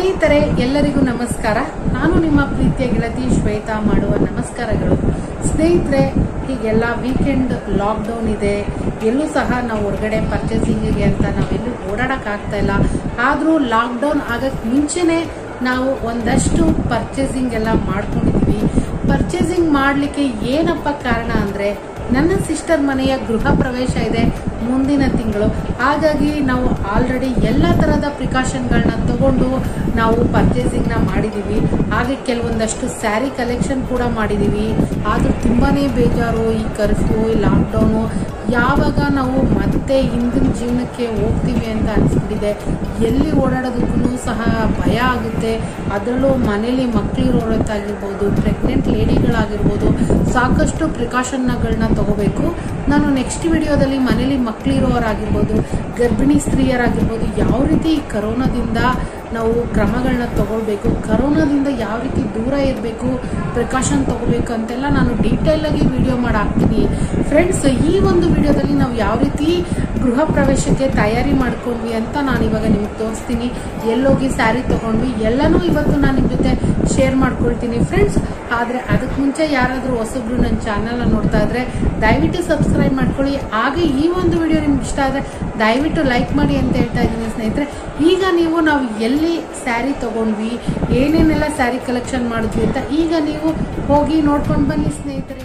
ಸ್ನೇಹಿತರೆ ಎಲ್ಲರಿಗೂ ನಮಸ್ಕಾರ ನಾನು ನಿಮ್ಮ ಪ್ರೀತಿಯ ಗೆಳತಿ ಶ್ವೇತಾ ಮಾಡುವ ನಮಸ್ಕಾರಗಳು ಸ್ನೇಹಿತರೆ ಹೀಗೆಲ್ಲ ವೀಕೆಂಡ್ ಲಾಕ್ಡೌನ್ ಇದೆ ಎಲ್ಲೂ ಸಹ ನಾವು ಹೊರಗಡೆ ಪರ್ಚೇಸಿಂಗಿಗೆ ಅಂತ ನಾವೆಲ್ಲೂ ಓಡಾಡಕ್ಕಾಗ್ತಾ ಇಲ್ಲ ಆದರೂ ಲಾಕ್ಡೌನ್ ಆಗಕ್ಕೆ ಮುಂಚೆನೆ ನಾವು ಒಂದಷ್ಟು ಪರ್ಚೇಸಿಂಗ್ ಎಲ್ಲ ಮಾಡ್ಕೊಂಡಿದ್ವಿ ಪರ್ಚೇಸಿಂಗ್ ಮಾಡಲಿಕ್ಕೆ ಏನಪ್ಪ ಕಾರಣ ಅಂದರೆ ನನ್ನ ಸಿಸ್ಟರ್ ಮನೆಯ ಗೃಹ ಪ್ರವೇಶ ಇದೆ ಮುಂದಿನ ತಿಂಗಳು ಹಾಗಾಗಿ ನಾವು ಆಲ್ರೆಡಿ ಎಲ್ಲ ಥರದ ಪ್ರಿಕಾಷನ್ಗಳನ್ನ ತಗೊಂಡು ನಾವು ಪರ್ಚೇಸಿಂಗ್ನ ಮಾಡಿದ್ದೀವಿ ಹಾಗೆ ಕೆಲವೊಂದಷ್ಟು ಸ್ಯಾರಿ ಕಲೆಕ್ಷನ್ ಕೂಡ ಮಾಡಿದ್ದೀವಿ ಆದರೂ ತುಂಬಾ ಬೇಜಾರು ಈ ಕರ್ಫ್ಯೂ ಈ ಲಾಕ್ಡೌನು ಯಾವಾಗ ನಾವು ಮತ್ತೆ ಹಿಂದಿನ ಜೀವನಕ್ಕೆ ಹೋಗ್ತೀವಿ ಅಂತ ಅನಿಸ್ಬಿಟ್ಟಿದೆ ಎಲ್ಲಿ ಓಡಾಡೋದಕ್ಕೂ ಸಹ ಭಯ ಆಗುತ್ತೆ ಅದರಲ್ಲೂ ಮನೇಲಿ ಮಕ್ಕಳಿರೋರತ್ತಾಗಿರ್ಬೋದು ಪ್ರೆಗ್ನೆಂಟ್ ಲೇಡಿಗಳಾಗಿರ್ಬೋದು ಸಾಕಷ್ಟು ಪ್ರಿಕಾಷನ್ಗಳನ್ನ ತಗೋಬೇಕು ನಾನು ನೆಕ್ಸ್ಟ್ ವಿಡಿಯೋದಲ್ಲಿ ಮನೇಲಿ ಮಕ್ಕಳಿರೋರಾಗಿರ್ಬೋದು ಗರ್ಭಿಣಿ ಸ್ತ್ರೀಯರಾಗಿರ್ಬೋದು ಯಾವ ರೀತಿ ಈ ಕರೋನಾದಿಂದ ನಾವು ಕ್ರಮಗಳನ್ನ ತಗೊಳ್ಬೇಕು ಕರೋನಾದಿಂದ ಯಾವ ರೀತಿ ದೂರ ಇರಬೇಕು ಪ್ರಿಕಾಷನ್ ತಗೋಬೇಕು ಅಂತೆಲ್ಲ ನಾನು ಡೀಟೇಲಾಗಿ ವಿಡಿಯೋ ಮಾಡಿ ಹಾಕ್ತೀನಿ ಫ್ರೆಂಡ್ಸ್ ಈ ಒಂದು ವಿಡಿಯೋದಲ್ಲಿ ನಾವು ಯಾವ ರೀತಿ ಗೃಹ ಪ್ರವೇಶಕ್ಕೆ ತಯಾರಿ ಮಾಡ್ಕೊಂಡ್ವಿ ಅಂತ ನಾನು ಇವಾಗ ನಿಮಗೆ ತೋರಿಸ್ತೀನಿ ಎಲ್ಲೋಗಿ ಸ್ಯಾರಿ ತೊಗೊಂಡ್ವಿ ಎಲ್ಲನೂ ಇವತ್ತು ನಾನು ನಿಮ್ಮ ಜೊತೆ ಶೇರ್ ಮಾಡ್ಕೊಳ್ತೀನಿ ಫ್ರೆಂಡ್ಸ್ ಆದರೆ ಅದಕ್ಕೆ ಮುಂಚೆ ಯಾರಾದರೂ ಹೊಸಬ್ರು ನನ್ನ ಚಾನಲ್ನ ನೋಡ್ತಾ ಇದ್ರೆ ದಯವಿಟ್ಟು ಸಬ್ಸ್ಕ್ರೈಬ್ ಮಾಡ್ಕೊಳ್ಳಿ ಹಾಗೆ ಈ ಒಂದು ವಿಡಿಯೋ ನಿಮ್ಗೆ ಇಷ್ಟ ಆದರೆ ದಯವಿಟ್ಟು ಲೈಕ್ ಮಾಡಿ ಅಂತ ಹೇಳ್ತಾ ಇದ್ದೀನಿ ಸ್ನೇಹಿತರೆ ಈಗ ನೀವು ನಾವು ಎಲ್ಲಿ ಸ್ಯಾರಿ ತೊಗೊಂಡ್ವಿ ಏನೇನೆಲ್ಲ ಸ್ಯಾರಿ ಕಲೆಕ್ಷನ್ ಮಾಡಿದ್ವಿ ಅಂತ ಈಗ ನೀವು ಹೋಗಿ ನೋಡ್ಕೊಂಡು ಬನ್ನಿ ಸ್ನೇಹಿತರೆ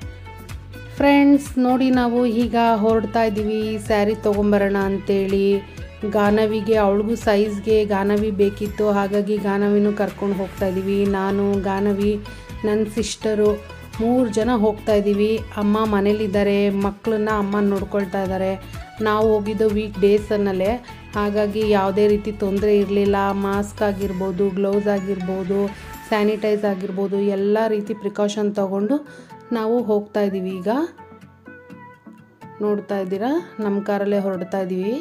ಫ್ರೆಂಡ್ಸ್ ನೋಡಿ ನಾವು ಈಗ ಹೊರಡ್ತಾ ಇದ್ದೀವಿ ಸ್ಯಾರಿ ತೊಗೊಂಬರೋಣ ಅಂತೇಳಿ ಗಾನವಿಗೆ ಅವಳಿಗೂ ಸೈಜ್ಗೆ ಗಾನವಿ ಬೇಕಿತ್ತು ಹಾಗಾಗಿ ಗಾನವಿನೂ ಕರ್ಕೊಂಡು ಹೋಗ್ತಾ ಇದ್ದೀವಿ ನಾನು ಗಾನವಿ ನನ್ನ ಸಿಸ್ಟರು ಮೂರು ಜನ ಹೋಗ್ತಾ ಇದ್ದೀವಿ ಅಮ್ಮ ಮನೇಲಿದ್ದಾರೆ ಮಕ್ಕಳನ್ನ ಅಮ್ಮ ನೋಡ್ಕೊಳ್ತಾ ಇದ್ದಾರೆ ನಾವು ಹೋಗಿದ್ದು ವೀಕ್ ಡೇಸನ್ನಲ್ಲೇ ಹಾಗಾಗಿ ಯಾವುದೇ ರೀತಿ ತೊಂದರೆ ಇರಲಿಲ್ಲ ಮಾಸ್ಕ್ ಆಗಿರ್ಬೋದು ಗ್ಲೌಸ್ ಆಗಿರ್ಬೋದು ಸ್ಯಾನಿಟೈಸ್ ಆಗಿರ್ಬೋದು ಎಲ್ಲ ರೀತಿ ಪ್ರಿಕಾಷನ್ ತಗೊಂಡು ನಾವು ಹೋಗ್ತಾ ಇದ್ದೀವಿ ಈಗ ನೋಡ್ತಾ ಇದ್ದೀರಾ ನಮ್ಮ ಕಾರಲ್ಲೇ ಹೊರಡ್ತಾ ಇದ್ದೀವಿ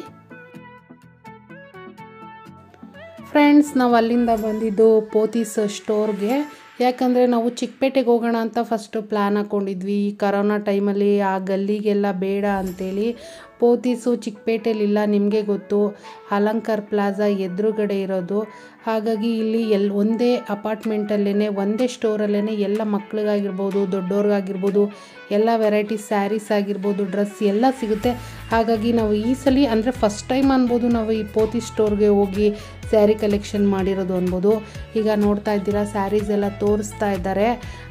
ಫ್ರೆಂಡ್ಸ್ ನಾವು ಅಲ್ಲಿಂದ ಬಂದಿದ್ದು ಪೋತೀಸ್ ಸ್ಟೋರ್ಗೆ ಯಾಕಂದರೆ ನಾವು ಚಿಕ್ಕಪೇಟೆಗೆ ಹೋಗೋಣ ಅಂತ ಫಸ್ಟು ಪ್ಲ್ಯಾನ್ ಹಾಕ್ಕೊಂಡಿದ್ವಿ ಈ ಕರೋನಾ ಟೈಮಲ್ಲಿ ಆ ಗಲ್ಲಿಗೆಲ್ಲ ಬೇಡ ಅಂತೇಳಿ ಪೋತೀಸು ಚಿಕ್ಕಪೇಟೆಲಿಲ್ಲ ನಿಮಗೆ ಗೊತ್ತು ಅಲಂಕಾರ್ ಪ್ಲಾಜಾ ಎದುರುಗಡೆ ಇರೋದು ಹಾಗಾಗಿ ಇಲ್ಲಿ ಎಲ್ ಒಂದೇ ಅಪಾರ್ಟ್ಮೆಂಟಲ್ಲೇ ಒಂದೇ ಸ್ಟೋರಲ್ಲೇ ಎಲ್ಲ ಮಕ್ಳಿಗಾಗಿರ್ಬೋದು ದೊಡ್ಡವ್ರಿಗಾಗಿರ್ಬೋದು ಎಲ್ಲ ವೆರೈಟಿ ಸ್ಯಾರೀಸ್ ಆಗಿರ್ಬೋದು ಡ್ರೆಸ್ ಎಲ್ಲ ಸಿಗುತ್ತೆ ಹಾಗಾಗಿ ನಾವು ಈ ಸಲ ಅಂದರೆ ಫಸ್ಟ್ ಟೈಮ್ ಅನ್ಬೋದು ನಾವು ಈ ಪೋತಿ ಸ್ಟೋರ್ಗೆ ಹೋಗಿ ಸ್ಯಾರಿ ಕಲೆಕ್ಷನ್ ಮಾಡಿರೋದು ಅನ್ಬೋದು ಈಗ ನೋಡ್ತಾ ಇದ್ದೀರಾ ಸ್ಯಾರೀಸ್ ಎಲ್ಲ ತೋರಿಸ್ತಾ ಇದ್ದಾರೆ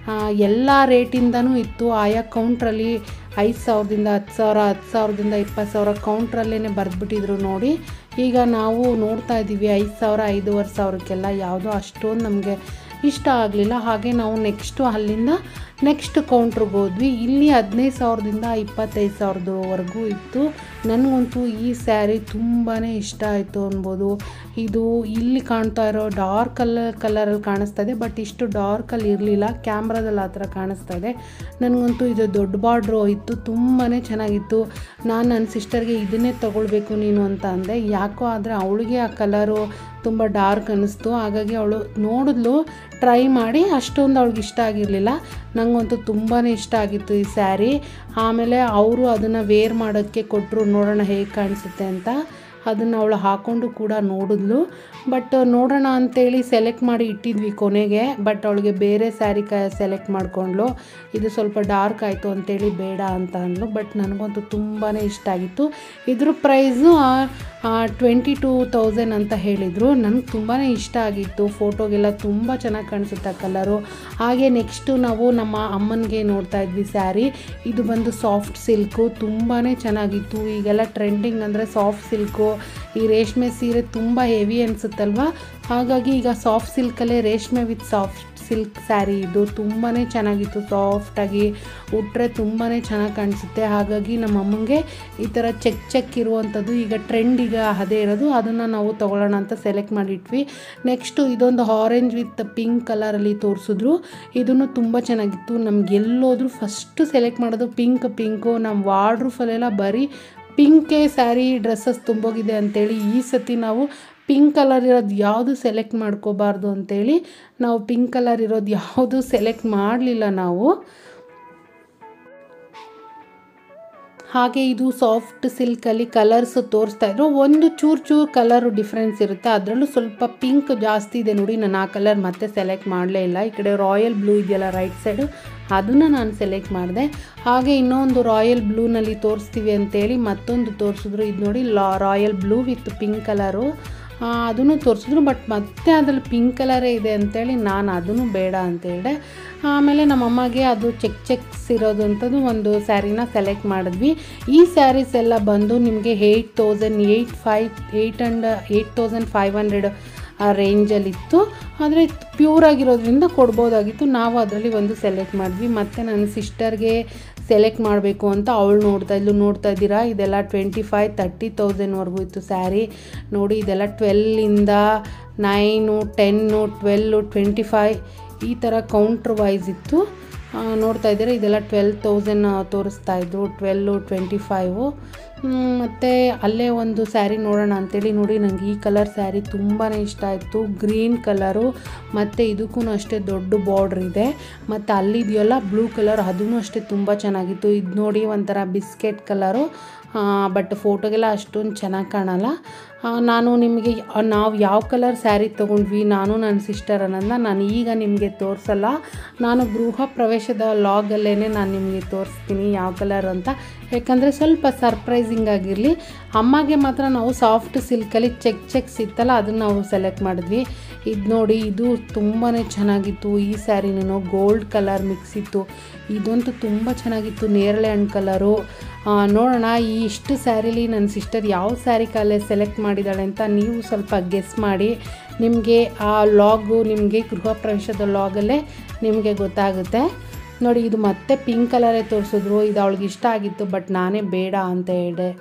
ಎಲ್ಲ ರೇಟಿಂದನೂ ಇತ್ತು ಆಯಾ ಕೌಂಟ್ರಲ್ಲಿ ಐದು ಸಾವಿರದಿಂದ ಹತ್ತು ಸಾವಿರ ಹತ್ತು ಸಾವಿರದಿಂದ ಇಪ್ಪತ್ತು ಸಾವಿರ ಕೌಂಟ್ರಲ್ಲೇ ಬರೆದ್ಬಿಟ್ಟಿದ್ರು ನೋಡಿ ಈಗ ನಾವು ನೋಡ್ತಾ ಇದ್ದೀವಿ ಐದು ಸಾವಿರ ಐದೂವರೆ ಸಾವಿರಕ್ಕೆಲ್ಲ ಯಾವುದೋ ಅಷ್ಟೊಂದು ನಮಗೆ ಇಷ್ಟ ಆಗಲಿಲ್ಲ ಹಾಗೆ ನಾವು ನೆಕ್ಸ್ಟು ಅಲ್ಲಿಂದ ನೆಕ್ಸ್ಟ್ ಕೌಂಟ್ರಿಗೆ ಹೋದ್ವಿ ಇಲ್ಲಿ ಹದಿನೈದು ಸಾವಿರದಿಂದ ಇಪ್ಪತ್ತೈದು ಸಾವಿರದವರೆಗೂ ಇತ್ತು ನನಗಂತೂ ಈ ಸ್ಯಾರಿ ತುಂಬಾ ಇಷ್ಟ ಆಯಿತು ಅನ್ಬೋದು ಇದು ಇಲ್ಲಿ ಕಾಣ್ತಾ ಇರೋ ಡಾರ್ಕ್ ಕಲರ್ ಕಲರಲ್ಲಿ ಕಾಣಿಸ್ತಾ ಇದೆ ಬಟ್ ಇಷ್ಟು ಡಾರ್ಕಲ್ಲಿ ಇರಲಿಲ್ಲ ಕ್ಯಾಮ್ರಾದಲ್ಲಿ ಆ ಥರ ಕಾಣಿಸ್ತಾ ಇದೆ ನನಗಂತೂ ಇದು ದೊಡ್ಡ ಬಾರ್ಡ್ರು ಇತ್ತು ತುಂಬಾ ಚೆನ್ನಾಗಿತ್ತು ನಾನು ನನ್ನ ಸಿಸ್ಟರ್ಗೆ ಇದನ್ನೇ ತೊಗೊಳ್ಬೇಕು ನೀನು ಅಂತ ಅಂದೆ ಯಾಕೋ ಆದರೆ ಅವಳಿಗೆ ಆ ಕಲರು ತುಂಬ ಡಾರ್ಕ್ ಅನ್ನಿಸ್ತು ಹಾಗಾಗಿ ಅವಳು ನೋಡಿದ್ಲು ಟ್ರೈ ಮಾಡಿ ಅಷ್ಟೊಂದು ಅವಳಿಗೆ ಇಷ್ಟ ಆಗಿರಲಿಲ್ಲ ನನಗಂತೂ ತುಂಬಾ ಇಷ್ಟ ಆಗಿತ್ತು ಈ ಸ್ಯಾರಿ ಆಮೇಲೆ ಅವರು ಅದನ್ನು ವೇರ್ ಮಾಡೋಕ್ಕೆ ಕೊಟ್ಟರು ನೋಡೋಣ ಹೇಗೆ ಕಾಣಿಸುತ್ತೆ ಅಂತ ಅದನ್ನು ಅವಳು ಹಾಕ್ಕೊಂಡು ಕೂಡ ನೋಡಿದ್ಲು ಬಟ್ ನೋಡೋಣ ಅಂತೇಳಿ ಸೆಲೆಕ್ಟ್ ಮಾಡಿ ಇಟ್ಟಿದ್ವಿ ಕೊನೆಗೆ ಬಟ್ ಅವಳಿಗೆ ಬೇರೆ ಸ್ಯಾರಿ ಕ ಸೆಲೆಕ್ಟ್ ಮಾಡಿಕೊಂಡ್ಲು ಇದು ಸ್ವಲ್ಪ ಡಾರ್ಕ್ ಆಯಿತು ಅಂತೇಳಿ ಬೇಡ ಅಂತ ಅಂದ್ಲು ಬಟ್ ನನಗಂತೂ ತುಂಬಾ ಇಷ್ಟ ಆಗಿತ್ತು ಇದ್ರ ಪ್ರೈಸು ಟ್ವೆಂಟಿ ಟೂ ತೌಸಂಡ್ ಅಂತ ಹೇಳಿದರು ನನಗೆ ತುಂಬಾ ಇಷ್ಟ ಆಗಿತ್ತು ಫೋಟೋಗೆಲ್ಲ ತುಂಬ ಚೆನ್ನಾಗಿ ಕಾಣಿಸುತ್ತೆ ಕಲರು ಹಾಗೆ ನೆಕ್ಸ್ಟು ನಾವು ನಮ್ಮ ಅಮ್ಮನಿಗೆ ನೋಡ್ತಾ ಇದ್ವಿ ಸ್ಯಾರಿ ಇದು ಬಂದು ಸಾಫ್ಟ್ ಸಿಲ್ಕು ತುಂಬಾ ಚೆನ್ನಾಗಿತ್ತು ಈಗೆಲ್ಲ ಟ್ರೆಂಡಿಂಗ್ ಅಂದರೆ ಸಾಫ್ಟ್ ಸಿಲ್ಕು ಈ ರೇಷ್ಮೆ ಸೀರೆ ತುಂಬ ಹೆವಿ ಅನಿಸುತ್ತಲ್ವ ಹಾಗಾಗಿ ಈಗ ಸಾಫ್ಟ್ ಸಿಲ್ಕಲ್ಲೇ ರೇಷ್ಮೆ ವಿತ್ ಸಾಫ್ಟ್ ಸಿಲ್ಕ್ ಸ್ಯಾರಿ ಇದು ತುಂಬಾ ಚೆನ್ನಾಗಿತ್ತು ಸಾಫ್ಟಾಗಿ ಉಟ್ರೆ ತುಂಬಾ ಚೆನ್ನಾಗಿ ಕಾಣಿಸುತ್ತೆ ಹಾಗಾಗಿ ನಮ್ಮ ಅಮ್ಮಂಗೆ ಈ ಥರ ಚೆಕ್ ಚೆಕ್ ಇರುವಂಥದ್ದು ಈಗ ಟ್ರೆಂಡ್ ಈಗ ಅದೇ ಇರೋದು ಅದನ್ನು ನಾವು ತೊಗೊಳ್ಳೋಣ ಅಂತ ಸೆಲೆಕ್ಟ್ ಮಾಡಿಟ್ವಿ ನೆಕ್ಸ್ಟು ಇದೊಂದು ಆರೆಂಜ್ ವಿತ್ ಪಿಂಕ್ ಕಲರಲ್ಲಿ ತೋರಿಸಿದ್ರು ಇದನ್ನು ತುಂಬ ಚೆನ್ನಾಗಿತ್ತು ನಮ್ಗೆ ಎಲ್ಲೋದ್ರೂ ಫಸ್ಟು ಸೆಲೆಕ್ಟ್ ಮಾಡೋದು ಪಿಂಕ್ ಪಿಂಕು ನಮ್ಮ ವಾರ್ಡ್ರೂಫಲ್ಲೆಲ್ಲ ಬರೀ ಪಿಂಕೇ ಸ್ಯಾರಿ ಡ್ರೆಸ್ಸಸ್ ತುಂಬೋಗಿದೆ ಅಂತೇಳಿ ಈ ಸತಿ ನಾವು ಪಿಂಕ್ ಕಲರ್ ಇರೋದು ಯಾವುದು ಸೆಲೆಕ್ಟ್ ಮಾಡ್ಕೋಬಾರ್ದು ಅಂತೇಳಿ ನಾವು ಪಿಂಕ್ ಕಲರ್ ಇರೋದು ಯಾವುದು ಸೆಲೆಕ್ಟ್ ಮಾಡಲಿಲ್ಲ ನಾವು ಹಾಗೆ ಇದು ಸಾಫ್ಟ್ ಸಿಲ್ಕಲ್ಲಿ ಕಲರ್ಸ್ ತೋರಿಸ್ತಾ ಇದ್ರು ಒಂದು ಚೂರು ಚೂರು ಕಲರು ಡಿಫ್ರೆನ್ಸ್ ಇರುತ್ತೆ ಅದರಲ್ಲೂ ಸ್ವಲ್ಪ ಪಿಂಕ್ ಜಾಸ್ತಿ ಇದೆ ನೋಡಿ ನಾನು ಆ ಕಲರ್ ಮತ್ತೆ ಸೆಲೆಕ್ಟ್ ಮಾಡಲೇ ಇಲ್ಲ ಈ ಕಡೆ ರಾಯಲ್ ಬ್ಲೂ ಇದೆಯಲ್ಲ ರೈಟ್ ಸೈಡು ಅದನ್ನು ನಾನು ಸೆಲೆಕ್ಟ್ ಮಾಡಿದೆ ಹಾಗೆ ಇನ್ನೊಂದು ರಾಯಲ್ ಬ್ಲೂನಲ್ಲಿ ತೋರಿಸ್ತೀವಿ ಅಂತೇಳಿ ಮತ್ತೊಂದು ತೋರಿಸಿದ್ರು ಇದು ನೋಡಿ ಲಾ royal blue with pink colour ಅದನ್ನು ತೋರಿಸಿದ್ರು ಬಟ್ ಮತ್ತೆ ಅದ್ರಲ್ಲಿ ಪಿಂಕ್ ಕಲರೇ ಇದೆ ಅಂತೇಳಿ ನಾನು ಅದನ್ನು ಬೇಡ ಅಂತ ಹೇಳಿದೆ ಆಮೇಲೆ ನಮ್ಮಮ್ಮಗೆ ಅದು ಚೆಕ್ ಚೆಕ್ಸ್ ಇರೋದು ಅಂಥದ್ದು ಒಂದು ಸ್ಯಾರಿನ ಸೆಲೆಕ್ಟ್ ಮಾಡಿದ್ವಿ ಈ ಸ್ಯಾರೀಸ್ ಎಲ್ಲ ಬಂದು ನಿಮಗೆ eight thousand eight five eight and eight thousand five hundred ಆ ರೇಂಜಲ್ಲಿತ್ತು ಆದರೆ ಪ್ಯೂರ್ ಆಗಿರೋದ್ರಿಂದ ಕೊಡ್ಬೋದಾಗಿತ್ತು ನಾವು ಅದರಲ್ಲಿ ಒಂದು ಸೆಲೆಕ್ಟ್ ಮಾಡಿದ್ವಿ ಮತ್ತು ನನ್ನ ಸಿಸ್ಟರ್ಗೆ ಸೆಲೆಕ್ಟ್ ಮಾಡಬೇಕು ಅಂತ ಅವಳು ನೋಡ್ತಾ ಇದ್ಲು ನೋಡ್ತಾ ಇದ್ದೀರಾ ಇದೆಲ್ಲ ಟ್ವೆಂಟಿ ಫೈವ್ ತರ್ಟಿ ತೌಸಂಡ್ವರೆಗೂ ಇತ್ತು ಸ್ಯಾರಿ ನೋಡಿ ಇದೆಲ್ಲ ಟ್ವೆಲ್ಲಿಂದ nine ten twelve twenty five ಈ ಥರ ಕೌಂಟ್ರ್ ವೈಸ್ ಇತ್ತು ಆ, ನೋಡ್ತಾ ಇದ್ದೀರಾ ಇದೆಲ್ಲ ಟ್ವೆಲ್ ತೌಸಂಡ್ ತೋರಿಸ್ತಾ ಇದ್ರು ಟ್ವೆಲ್ಲು ಟ್ವೆಂಟಿ ಫೈವು ಮತ್ತು ಅಲ್ಲೇ ಒಂದು ಸ್ಯಾರಿ ನೋಡೋಣ ಅಂತೇಳಿ ನೋಡಿ ನನಗೆ ಈ ಕಲರ್ ಸ್ಯಾರಿ ತುಂಬಾ ಇಷ್ಟ ಆಯಿತು ಗ್ರೀನ್ ಕಲರು ಮತ್ತು ಇದಕ್ಕೂ ಅಷ್ಟೇ ದೊಡ್ಡ ಬಾರ್ಡ್ರ್ ಇದೆ ಮತ್ತು ಅಲ್ಲಿದೆಯಲ್ಲ ಬ್ಲೂ ಕಲರ್ ಅದೂ ಅಷ್ಟೇ ತುಂಬ ಚೆನ್ನಾಗಿತ್ತು ಇದು ನೋಡಿ ಒಂಥರ ಬಿಸ್ಕೆಟ್ ಕಲರು ಬಟ್ ಫೋಟೋಗೆಲ್ಲ ಅಷ್ಟೊಂದು ಚೆನ್ನಾಗಿ ಕಾಣಲ್ಲ ಆ, ನಾನು ನಿಮಗೆ ನಾವು ಯಾವ ಕಲರ್ ಸ್ಯಾರಿ ತೊಗೊಂಡ್ವಿ ನಾನು ನನ್ನ ಸಿಸ್ಟರ್ ಅನ್ನೋದನ್ನ ನಾನು ಈಗ ನಿಮಗೆ ತೋರಿಸಲ್ಲ ನಾನು ಗೃಹ ಪ್ರವೇಶದ ಲಾಗಲ್ಲೇ ನಾನು ನಿಮಗೆ ತೋರಿಸ್ತೀನಿ ಯಾವ ಕಲರ್ ಅಂತ ಯಾಕಂದರೆ ಸ್ವಲ್ಪ ಸರ್ಪ್ರೈಸಿಂಗ್ ಆಗಿರಲಿ ಅಮ್ಮಗೆ ಮಾತ್ರ ನಾವು ಸಾಫ್ಟ್ ಸಿಲ್ಕಲ್ಲಿ ಚೆಕ್ ಚೆಕ್ಸ್ ಇತ್ತಲ್ಲ ಅದನ್ನು ನಾವು ಸೆಲೆಕ್ಟ್ ಮಾಡಿದ್ವಿ ಇದು ನೋಡಿ ಇದು ತುಂಬಾ ಚೆನ್ನಾಗಿತ್ತು ಈ ಸ್ಯಾರಿನೂ ಗೋಲ್ಡ್ ಕಲರ್ ಮಿಕ್ಸ್ ಇತ್ತು ಇದಂತೂ ತುಂಬ ಚೆನ್ನಾಗಿತ್ತು ನೇರಳೆ ಹಣ್ಣು ಕಲರು ಆ, ನೋಡೋಣ ಈ ಇಷ್ಟು ಸ್ಯಾರಿಲಿ ನನ್ನ ಸಿಸ್ಟರ್ ಯಾವ ಸ್ಯಾರಿ ಕಾಲೇ ಸೆಲೆಕ್ಟ್ ಮಾಡಿದ್ದಾಳೆ ಅಂತ ನೀವು ಸ್ವಲ್ಪ ಗೆಸ್ ಮಾಡಿ ನಿಮಗೆ ಆ ಲಾಗು ನಿಮಗೆ ಗೃಹ ಪ್ರವೇಶದ ಲಾಗಲ್ಲೇ ನಿಮಗೆ ಗೊತ್ತಾಗುತ್ತೆ ನೋಡಿ ಇದು ಮತ್ತೆ ಪಿಂಕ್ ಕಲರೇ ತೋರಿಸಿದ್ರು ಇದು ಅವಳಿಗೆ ಇಷ್ಟ ಆಗಿತ್ತು ಬಟ್ ನಾನೇ ಬೇಡ ಅಂತ ಹೇಳಿದೆ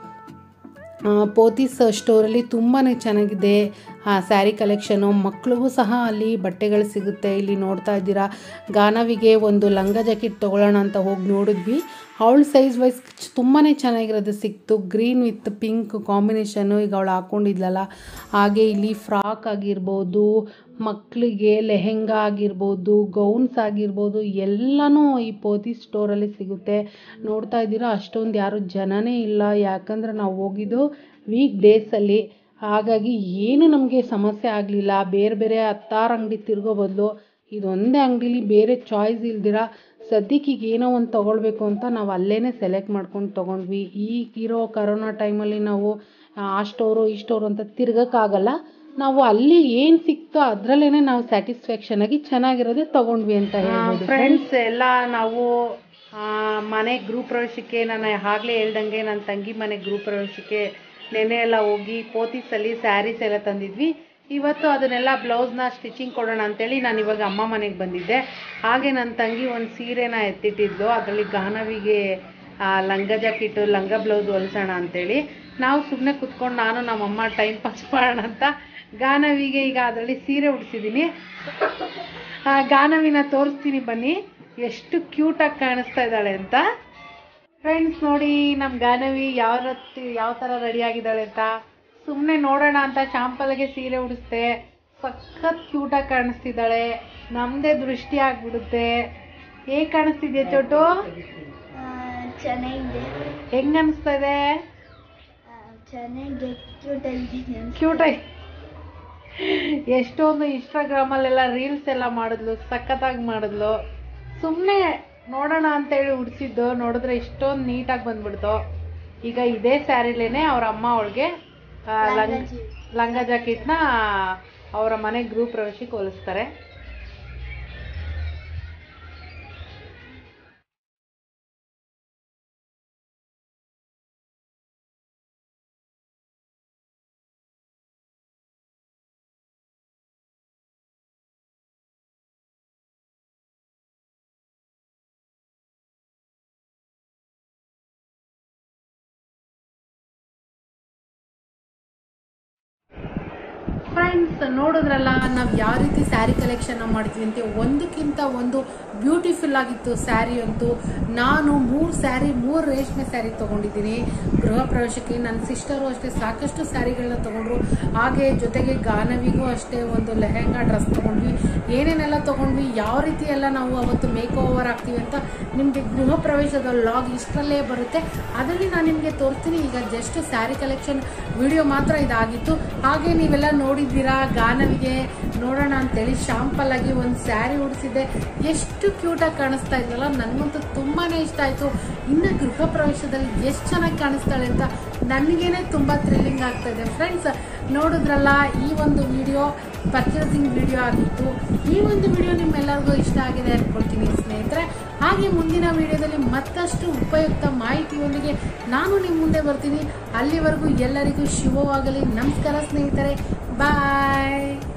ಆ, ಪೋತೀಸ್ ಸ್ಟೋರಲ್ಲಿ ತುಂಬಾ ಚೆನ್ನಾಗಿದೆ ಆ ಸ್ಯಾರಿ ಕಲೆಕ್ಷನು ಮಕ್ಳಿಗೂ ಸಹ ಅಲ್ಲಿ ಬಟ್ಟೆಗಳು ಸಿಗುತ್ತೆ ಇಲ್ಲಿ ನೋಡ್ತಾ ಇದ್ದೀರಾ ಗಾನವಿಗೆ ಒಂದು ಲಂಗ ಜಾಕೆಟ್ ತೊಗೊಳ್ಳೋಣ ಅಂತ ಹೋಗಿ ನೋಡಿದ್ವಿ ಅವಳ ಸೈಜ್ ವೈಸ್ ತುಂಬಾ ಚೆನ್ನಾಗಿರೋದು ಸಿಕ್ತು ಗ್ರೀನ್ ವಿತ್ ಪಿಂಕ್ ಕಾಂಬಿನೇಷನ್ನು ಈಗ ಅವಳು ಹಾಕ್ಕೊಂಡಿದ್ಲಲ್ಲ ಹಾಗೆ ಇಲ್ಲಿ ಫ್ರಾಕ್ ಆಗಿರ್ಬೋದು ಮಕ್ಕಳಿಗೆ ಲೆಹೆಂಗಾ ಆಗಿರ್ಬೋದು ಗೌನ್ಸ್ ಆಗಿರ್ಬೋದು ಎಲ್ಲನೂ ಈ ಪೋತಿ ಸ್ಟೋರಲ್ಲಿ ಸಿಗುತ್ತೆ ನೋಡ್ತಾ ಇದ್ದೀರಾ ಅಷ್ಟೊಂದು ಯಾರು ಜನನೇ ಇಲ್ಲ ಯಾಕಂದ್ರೆ ನಾವು ಹೋಗಿದ್ದು ವೀಕ್ ಡೇಸಲ್ಲಿ ಹಾಗಾಗಿ ಏನು ನಮಗೆ ಸಮಸ್ಯೆ ಆಗಲಿಲ್ಲ ಬೇರೆ ಬೇರೆ ಹತ್ತಾರು ಅಂಗಡಿ ತಿರ್ಗೋ ಬದಲು ಇದೊಂದೇ ಅಂಗಡೀಲಿ ಬೇರೆ ಚಾಯ್ಸ್ ಇಲ್ದಿರ ಸದ್ಯಕ್ಕೆ ಈಗ ಏನೋ ಒಂದು ತೊಗೊಳ್ಬೇಕು ಅಂತ ನಾವು ಅಲ್ಲೇ ಸೆಲೆಕ್ಟ್ ಮಾಡ್ಕೊಂಡು ತೊಗೊಂಡ್ವಿ ಈಗಿರೋ ಕರೋನಾ ಟೈಮಲ್ಲಿ ನಾವು ಆ ಸ್ಟೋರು ಈ ಸ್ಟೋರು ಅಂತ ತಿರ್ಗೋಕ್ಕಾಗಲ್ಲ ನಾವು ಅಲ್ಲಿ ಏನು ಸಿಕ್ತೋ ಅದರಲ್ಲೇ ನಾವು ಸ್ಯಾಟಿಸ್ಫ್ಯಾಕ್ಷನ್ ಆಗಿ ಚೆನ್ನಾಗಿರೋದೇ ತೊಗೊಂಡ್ವಿ ಅಂತ ಹೇಳ್ಬೋದು ಫ್ರೆಂಡ್ಸ್ ಎಲ್ಲ ನಾವು ಆ, ಮನೆ ಗ್ರೂಪ್ ಪ್ರವೇಶಕ್ಕೆ ನಾನು ಆಗಲೇ ಹೇಳ್ದಂಗೆ ನನ್ನ ತಂಗಿ ಮನೆ ಗ್ರೂಪ್ ಪ್ರವೇಶಕ್ಕೆ ನೆನೆ ಎಲ್ಲ ಹೋಗಿ ಪೋತೀಸಲ್ಲಿ ಸ್ಯಾರೀಸ್ ಎಲ್ಲ ತಂದಿದ್ವಿ ಇವತ್ತು ಅದನ್ನೆಲ್ಲ ಬ್ಲೌಸ್ನ ಸ್ಟಿಚಿಂಗ್ ಕೊಡೋಣ ಅಂತೇಳಿ ನಾನು ಇವಾಗ ಅಮ್ಮ ಮನೆಗೆ ಬಂದಿದ್ದೆ ಹಾಗೆ ನನ್ನ ತಂಗಿ ಒಂದು ಸೀರೆನ ಎತ್ತಿಟ್ಟಿದ್ಲು ಅದರಲ್ಲಿ ಗಾನವಿಗೆ ಆ, ಲಂಗ ಜಾಕೆಟು ಲಂಗ ಬ್ಲೌಸ್ ಹೊಲ್ಸೋಣ ಅಂತೇಳಿ ನಾವು ಸುಮ್ಮನೆ ಕುತ್ಕೊಂಡು ನಾನು ನಮ್ಮಮ್ಮ ಟೈಮ್ ಪಾಸ್ ಮಾಡೋಣ ಅಂತ ಗಾನವಿಗೆ ಈಗ ಅದರಲ್ಲಿ ಸೀರೆ ಉಡ್ಸಿದ್ದೀನಿ ಆ, ಗಾನವಿನ ತೋರಿಸ್ತೀನಿ ಬನ್ನಿ ಎಷ್ಟು ಕ್ಯೂಟಾಗಿ ಕಾಣಿಸ್ತಾ ಇದ್ದಾಳೆ ಅಂತ ಫ್ರೆಂಡ್ಸ್ ನೋಡಿ ನಮ್ಮ ಗಾನವಿ ಯಾವ ರತ್ತಿ ಯಾವ ಥರ ರೆಡಿ ಆಗಿದ್ದಾಳೆ ಅಂತ ಸುಮ್ಮನೆ ನೋಡೋಣ ಅಂತ ಶಾಂಪಲ್ಗೆ ಸೀರೆ ಉಡಿಸ್ದೆ ಸಖತ್ ಕ್ಯೂಟಾಗಿ ಕಾಣಿಸ್ತಿದ್ದಾಳೆ ನಮ್ಮದೇ ದೃಷ್ಟಿ ಆಗ್ಬಿಡುತ್ತೆ ಹೇಗೆ ಕಾಣಿಸ್ತಿದ್ಯಾ ಚೋಟು ಆ, ಚೆನ್ನಾಗಿದೆ ಹೆಂಗ್ ಅನಿಸ್ತಾ ಇದೆ ಆ, ಚೆನ್ನಾಗಿ ಕ್ಯೂಟ್ ಆಗಿದೆ ಕ್ಯೂಟಾಗಿ ಎಷ್ಟೊಂದು ಇನ್ಸ್ಟಾಗ್ರಾಮಲ್ಲೆಲ್ಲ ರೀಲ್ಸ್ ಎಲ್ಲ ಮಾಡಿದ್ಲು ಸಖತ್ತಾಗಿ ಮಾಡಿದ್ಲು ಸುಮ್ಮನೆ ನೋಡೋಣ ಅಂತೇಳಿ ಉಡ್ಸಿದ್ದು ನೋಡಿದ್ರೆ ಇಷ್ಟೊಂದು ನೀಟಾಗಿ ಬಂದ್ಬಿಡ್ತು ಈಗ ಇದೇ ಸ್ಯಾರಿಲೇನೆ ಅವ್ರ ಅಮ್ಮ ಅವಳಿಗೆ ಲಂಗ ಲಂಗ ಜಾಕೆಟ್ನ ಅವರ ಮನೆ ಗ್ರೂಪ್ ಪ್ರವೇಶಕ್ಕೆ ಹೋಲಿಸ್ತಾರೆ ಫ್ರೆಂಡ್ಸ್ ನೋಡಿದ್ರಲ್ಲ ನಾವು ಯಾವ ರೀತಿ ಸ್ಯಾರಿ ಕಲೆಕ್ಷನ್ ಮಾಡಿದ್ವಿ ಅಂತ ಒಂದಕ್ಕಿಂತ ಒಂದು ಬ್ಯೂಟಿಫುಲ್ ಆಗಿತ್ತು ಸ್ಯಾರಿ ಅಂತೂ ನಾನು ಮೂರು ಸ್ಯಾರಿ ಮೂರು ರೇಷ್ಮೆ ಸ್ಯಾರಿ ತೊಗೊಂಡಿದ್ದೀನಿ ಗೃಹ ಪ್ರವೇಶಕ್ಕೆ ನನ್ನ ಸಿಸ್ಟರು ಅಷ್ಟೇ ಸಾಕಷ್ಟು ಸ್ಯಾರಿಗಳನ್ನ ತೊಗೊಂಡ್ರು ಹಾಗೆ ಜೊತೆಗೆ ಗಾನವಿಗೂ ಅಷ್ಟೇ ಒಂದು ಲೆಹೆಂಗಾ ಡ್ರೆಸ್ ತೊಗೊಂಡ್ವಿ ಏನೇನೆಲ್ಲ ತೊಗೊಂಡ್ವಿ ಯಾವ ರೀತಿ ಎಲ್ಲ ನಾವು ಅವತ್ತು ಮೇಕ್ ಓವರ್ ಆಗ್ತೀವಿ ಅಂತ ನಿಮಗೆ ಗೃಹ ಪ್ರವೇಶದ ಲಾಗ್ ಇಷ್ಟರಲ್ಲೇ ಬರುತ್ತೆ ಅದರಲ್ಲಿ ನಾನು ನಿಮಗೆ ತೋರಿಸ್ತೀನಿ ಈಗ ಜಸ್ಟ್ ಸ್ಯಾರಿ ಕಲೆಕ್ಷನ್ ವಿಡಿಯೋ ಮಾತ್ರ ಇದಾಗಿತ್ತು ಹಾಗೆ ನೀವೆಲ್ಲ ನೋಡಿದ್ದೀರಾ ಗಾನವಿಗೆ ನೋಡೋಣ ಅಂತೇಳಿ ಶಾಂಪಲ್ ಆಗಿ ಒಂದು ಸ್ಯಾರಿ ಉಡಿಸಿದ್ದೆ ಎಷ್ಟು ಕ್ಯೂಟಾಗಿ ಕಾಣಿಸ್ತಾ ಇದ್ರಲ್ಲ ನನಗಂತೂ ತುಂಬಾ ಇಷ್ಟ ಆಯಿತು ಇನ್ನು ಗೃಹ ಪ್ರವೇಶದಲ್ಲಿ ಎಷ್ಟು ಚೆನ್ನಾಗಿ ಕಾಣಿಸ್ತಾಳೆ ಅಂತ ನನಗೇನೆ ತುಂಬ ಥ್ರಿಲ್ಲಿಂಗ್ ಆಗ್ತಾ ಇದೆ ಫ್ರೆಂಡ್ಸ್ ನೋಡಿದ್ರಲ್ಲ ಈ ಒಂದು ವಿಡಿಯೋ ಪರ್ಚೇಸಿಂಗ್ ವಿಡಿಯೋ ಆಗಿತ್ತು ಈ ಒಂದು ವಿಡಿಯೋ ನಿಮ್ಮೆಲ್ಲರಿಗೂ ಇಷ್ಟ ಆಗಿದೆ ಅನ್ಕೊಳ್ತೀನಿ ಸ್ನೇಹಿತರೆ ಹಾಗೆ ಮುಂದಿನ ವಿಡಿಯೋದಲ್ಲಿ ಮತ್ತಷ್ಟು ಉಪಯುಕ್ತ ಮಾಹಿತಿಯೊಂದಿಗೆ ನಾನು ನಿಮ್ಮ ಮುಂದೆ ಬರ್ತೀನಿ ಅಲ್ಲಿವರೆಗೂ ಎಲ್ಲರಿಗೂ ಶುಭವಾಗಲಿ ನಮಸ್ಕಾರ ಸ್ನೇಹಿತರೆ ಬಾಯ್